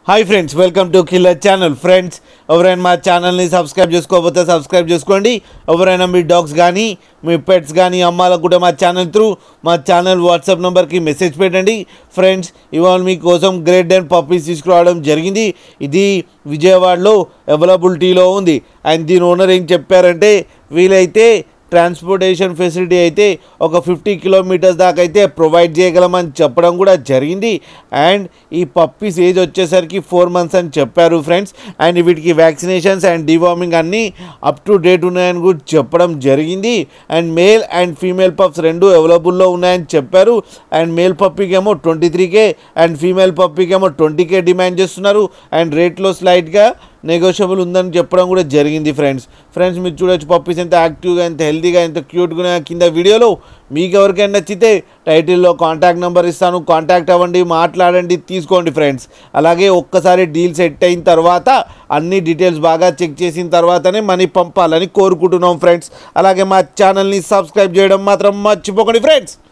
hi friends welcome to killer channel friends ఎవరైనా మా ఛానల్ని సబ్స్క్రైబ్ చేసుకోకపోతే సబ్స్క్రైబ్ చేసుకోండి ఎవరైనా మీ డాగ్స్ కానీ మీ పెట్స్ కానీ అమ్మాలనుకుంటే మా ఛానల్ త్రూ మా ఛానల్ వాట్సాప్ నెంబర్కి మెసేజ్ పెట్టండి ఫ్రెండ్స్ ఇవాళ మీకోసం గ్రేట్ అండ్ పప్పీస్ తీసుకురావడం జరిగింది ఇది విజయవాడలో అవైలబిలిటీలో ఉంది అండ్ దీని ఓనర్ ఏం చెప్పారంటే వీలైతే ట్రాన్స్పోర్టేషన్ ఫెసిలిటీ అయితే ఒక ఫిఫ్టీ కిలోమీటర్స్ దాకా అయితే ప్రొవైడ్ చేయగలమని చెప్పడం కూడా జరిగింది అండ్ ఈ పప్పీస్ ఏజ్ వచ్చేసరికి ఫోర్ మంత్స్ అని చెప్పారు ఫ్రెండ్స్ అండ్ వీటికి వ్యాక్సినేషన్స్ అండ్ డివార్మింగ్ అన్నీ అప్ టు డేట్ ఉన్నాయని కూడా చెప్పడం జరిగింది and male and female pups రెండు అవైలబుల్లో ఉన్నాయని చెప్పారు అండ్ మేల్ పప్పీకి ఏమో ట్వంటీ త్రీకే అండ్ ఫీమేల్ పప్పీకి ఏమో ట్వంటీకే డిమాండ్ చేస్తున్నారు అండ్ రేట్లో స్లైట్గా నెగోషియబుల్ ఉందని చెప్పడం కూడా జరిగింది ఫ్రెండ్స్ ఫ్రెండ్స్ మీరు చూడొచ్చు పప్పీస్ ఎంత యాక్టివ్గా ఎంత హెల్తీగా ఎంత క్యూట్గా ఉన్నాయో కింద వీడియోలో మీకు ఎవరికైనా నచ్చితే టైటిల్లో కాంటాక్ట్ నెంబర్ ఇస్తాను కాంటాక్ట్ అవ్వండి మాట్లాడండి తీసుకోండి ఫ్రెండ్స్ అలాగే ఒక్కసారి డీల్ సెట్ అయిన తర్వాత అన్ని డీటెయిల్స్ బాగా చెక్ చేసిన తర్వాతనే మనీ పంపాలని కోరుకుంటున్నాం ఫ్రెండ్స్ అలాగే మా ఛానల్ని సబ్స్క్రైబ్ చేయడం మాత్రం మర్చిపోకండి ఫ్రెండ్స్